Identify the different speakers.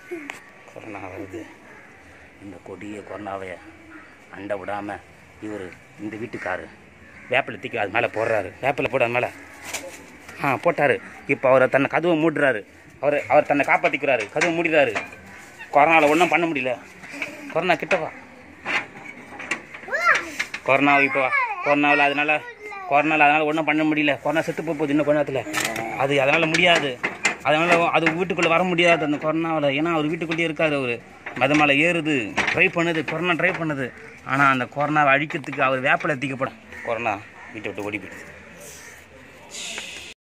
Speaker 1: corona வருது இந்த கொடிய கொரோனாவை அண்ட விடாமல் இவர் இந்த வீட்டுக்காரு வேப்பிலை தூக்கி அது மேலே போடுறாரு வேப்பிலை போட அது மேலே ஆ போட்டார் இப்போ அவரை தன்னை கதவை மூடுறாரு அவர் அவர் தன்னை காப்பாற்றிக்கிறாரு கதவை மூடிறாரு கொரோனாவில் ஒன்றும் பண்ண முடியல கொரோனா கிட்டவா கொரோனா இப்போ கொரோனாவில் அதனால கொரோனாவில் அதனால் ஒன்றும் பண்ண முடியல கொரோனா செத்து போக போகுது இன்னும் கொஞ்ச நேரத்தில் அது அதனால் முடியாது அதனால் அது வீட்டுக்குள்ளே வர முடியாது அந்த கொரோனாவில் ஏன்னா அவர் வீட்டுக்குள்ளேயே இருக்கார் அவர் மத மேலே ஏறுது ட்ரை பண்ணுது கொரோனா ட்ரை பண்ணுது ஆனால் அந்த கொரோனாவை அழிக்கிறதுக்கு அவர் வேப்பிலை தீக்கப்படும் கொரோனா வீட்டை விட்டு ஓடி போயிடுது